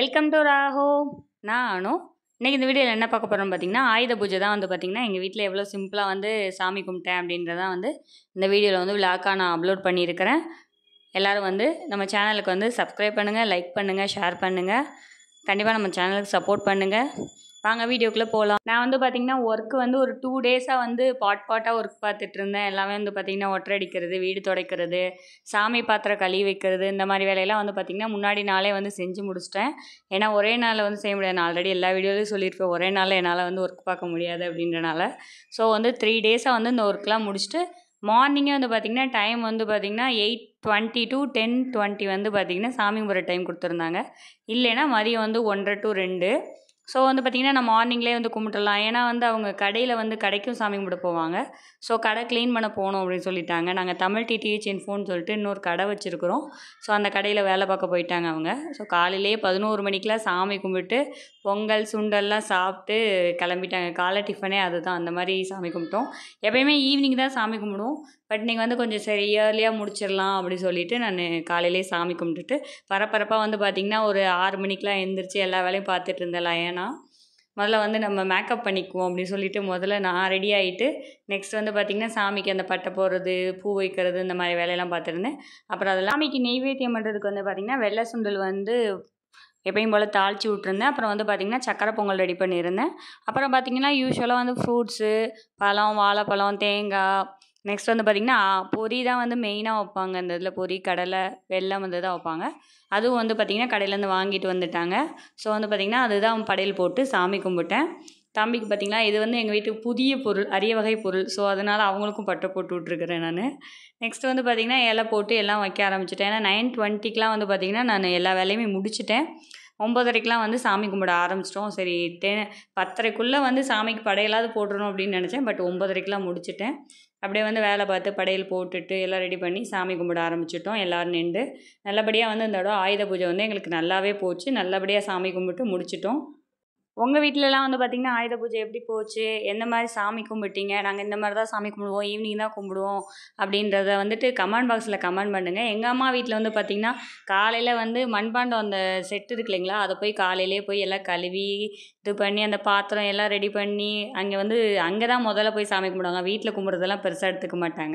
welcome to ராஹோ நான் அனு இன்றைக்கி இந்த வீடியோவில் என்ன பார்க்க போகிறோம்னு பார்த்தீங்கன்னா ஆயுத பூஜை தான் வந்து பார்த்திங்கன்னா எங்கள் வீட்டில் எவ்வளோ சிம்பிளாக வந்து சாமி கும்பிட்டேன் அப்படின்றதான் வந்து இந்த வீடியோவில் வந்து விழாக்காக நான் அப்லோட் பண்ணியிருக்கிறேன் எல்லோரும் வந்து நம்ம சேனலுக்கு வந்து சப்ஸ்கிரைப் பண்ணுங்கள் லைக் பண்ணுங்கள் ஷேர் பண்ணுங்கள் கண்டிப்பாக நம்ம சேனலுக்கு சப்போர்ட் பண்ணுங்கள் வாங்க வீடியோக்குள்ளே போகலாம் நான் வந்து பார்த்திங்கன்னா ஒர்க்கு வந்து ஒரு டூ டேஸாக வந்து பாட் பாட்டாக ஒர்க் பார்த்துட்டு இருந்தேன் எல்லாமே வந்து பார்த்திங்கன்னா ஒற்றை அடிக்கிறது வீடு துடைக்கிறது சாமி பாத்திரம் கழுவி வைக்கிறது இந்த மாதிரி வேலையெல்லாம் வந்து பார்த்திங்கன்னா முன்னாடி நாளே வந்து செஞ்சு முடிச்சிட்டேன் ஏன்னா ஒரே நாளில் வந்து செய்ய முடியாது நான் ஆல்ரெடி எல்லா வீடியோலையும் சொல்லியிருப்பேன் ஒரே நாளில் என்னால் வந்து ஒர்க் பார்க்க முடியாது அப்படின்றனால ஸோ வந்து த்ரீ டேஸாக வந்து இந்த ஒர்க்லாம் முடிச்சுட்டு மார்னிங்கே வந்து பார்த்திங்கன்னா டைம் வந்து பார்த்திங்கன்னா eight twenty to ten twenty வந்து பார்த்திங்கன்னா சாமி கும்பிட்ற டைம் கொடுத்துருந்தாங்க இல்லைன்னா மதியம் வந்து ஒன்றரை டு ரெண்டு ஸோ வந்து பார்த்திங்கன்னா நான் மார்னிங்லேயே வந்து கும்பிட்டுலாம் ஏன்னா வந்து அவங்க கடையில் வந்து கடைக்கும் சாமி கும்பிட போவாங்க ஸோ கடை க்ளீன் பண்ண போகணும் அப்படின்னு சொல்லிட்டாங்க நாங்கள் தமிழ் டிடிஹெச் இன்ஃபோன்னு சொல்லிட்டு இன்னொரு கடை வச்சுருக்குறோம் ஸோ அந்த கடையில் வேலை பார்க்க போயிட்டாங்க அவங்க ஸோ காலையிலேயே பதினோரு மணிக்கெலாம் சாமி கும்பிட்டு பொங்கல் சுண்டல்லாம் சாப்பிட்டு கிளம்பிட்டாங்க காலை டிஃபனே அதுதான் அந்த மாதிரி சாமி கும்பிட்டோம் எப்பயுமே ஈவினிங் தான் சாமி கும்பிடுவோம் பட் நீங்கள் வந்து கொஞ்சம் சரி இயர்லியாக முடிச்சிடலாம் அப்படின்னு சொல்லிட்டு நான் காலையிலே சாமி கும்பிட்டுட்டு பரபரப்பாக வந்து பார்த்திங்கன்னா ஒரு ஆறு மணிக்கெலாம் எழுந்திரிச்சு எல்லா வேலையும் பார்த்துட்டு இருந்தேன் ஏன்னா முதல்ல வந்து நம்ம மேக்கப் பண்ணிக்குவோம் அப்படின்னு சொல்லிட்டு முதல்ல நான் ரெடி ஆகிட்டு நெக்ஸ்ட் வந்து பார்த்திங்கன்னா சாமிக்கு அந்த பட்டை போடுறது பூ வைக்கிறது இந்த மாதிரி வேலையெல்லாம் பார்த்துருந்தேன் அப்புறம் அதெல்லாம் சாமிக்கு நெய்வேத்தியம் பண்ணுறதுக்கு வந்து பார்த்திங்கன்னா வெள்ளை சுண்டல் வந்து எப்பயும் போல் தாளித்து விட்ருந்தேன் அப்புறம் வந்து பார்த்திங்கன்னா சக்கரை பொங்கல் ரெடி பண்ணியிருந்தேன் அப்புறம் பார்த்திங்கன்னா யூஸ்வலாக வந்து ஃப்ரூட்ஸு பழம் வாழைப்பழம் தேங்காய் நெக்ஸ்ட் வந்து பார்த்திங்கன்னா பொரி தான் வந்து மெயினாக வைப்பாங்க இந்த இதில் பொரி கடலை வெல்லம் வந்து தான் வைப்பாங்க அதுவும் வந்து பார்த்திங்கன்னா கடையிலேருந்து வாங்கிட்டு வந்துட்டாங்க ஸோ வந்து பார்த்திங்கன்னா அதுதான் படையல் போட்டு சாமி கும்பிட்டேன் தம்பிக்கு பார்த்திங்களா இது வந்து எங்கள் வீட்டுக்கு புதிய பொருள் அரிய வகை பொருள் ஸோ அதனால் அவங்களுக்கும் பட்டை போட்டு விட்ருக்குறேன் நான் நெக்ஸ்ட் வந்து பார்த்திங்கன்னா இலை போட்டு எல்லாம் வைக்க ஆரம்பிச்சிட்டேன் ஏன்னா நைன் டுவெண்ட்டிக்கெலாம் வந்து பார்த்திங்கன்னா நான் எல்லா வேலையுமே முடிச்சிட்டேன் ஒம்பதரைக்கெலாம் வந்து சாமி கும்பிட ஆரம்பிச்சிட்டோம் சரி டெ பத்தரைக்குள்ளே வந்து சாமிக்கு படையலாவது போட்டுடணும் அப்படின்னு நினச்சேன் பட் ஒம்பதரைக்கெலாம் முடிச்சிட்டேன் அப்படியே வந்து வேலை பார்த்து படையல் போட்டுட்டு எல்லாம் ரெடி பண்ணி சாமி கும்பிட ஆரம்பிச்சிட்டோம் எல்லோரும் நின்று நல்லபடியாக வந்து இந்த தடவை ஆயுத பூஜை வந்து எங்களுக்கு நல்லாவே போச்சு நல்லபடியாக சாமி கும்பிட்டு முடிச்சிட்டோம் உங்கள் வீட்டிலலாம் வந்து பார்த்திங்கன்னா ஆயுத பூஜை எப்படி போச்சு எந்த மாதிரி சாமி கும்பிட்டீங்க நாங்கள் இந்த மாதிரி தான் சாமி கும்பிடுவோம் ஈவினிங் தான் கும்பிடுவோம் அப்படின்றத வந்துட்டு கமெண்ட் பாக்ஸில் கமெண்ட் பண்ணுங்கள் எங்கள் அம்மா வீட்டில் வந்து பார்த்திங்கன்னா காலையில் வந்து மண்பாண்டம் அந்த செட்டு இருக்கு இல்லைங்களா அதை போய் காலையிலே போய் எல்லாம் கழுவி இது பண்ணி அந்த பாத்திரம் எல்லாம் ரெடி பண்ணி அங்கே வந்து அங்கே தான் முதல்ல போய் சாமி கும்பிடுவாங்க வீட்டில் கும்பிட்றதெல்லாம் பெருசாக எடுத்துக்க மாட்டாங்க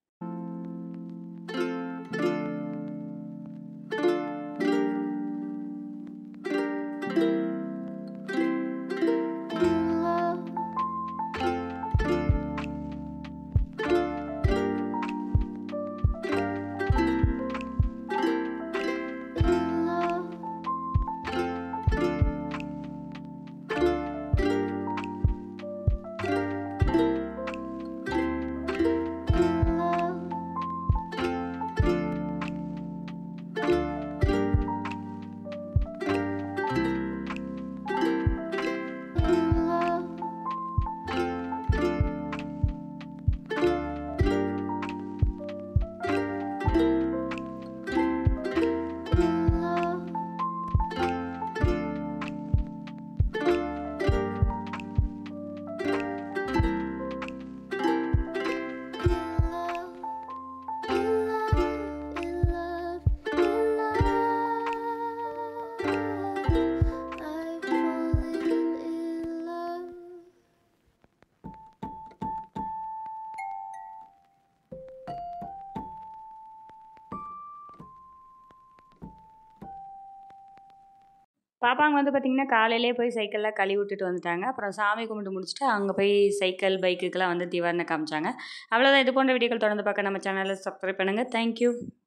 பாப்பாங்க வந்து பார்த்திங்கன்னா காலையிலே போய் சைக்கிளில் கழுவி விட்டுட்டு வந்துட்டாங்க அப்புறம் சாமி கும்பிட்டு முடிச்சுட்டு அங்கே போய் சைக்கிள் பைக்குக்கெலாம் வந்து திவாரணை காமிச்சாங்க அவ்வளோதான் இது போன்ற வீடியோக்கள் தொடர்ந்து பார்க்க நம்ம சேனலில் சப்ஸ்கிரைப் பண்ணுங்கள் தேங்க்யூ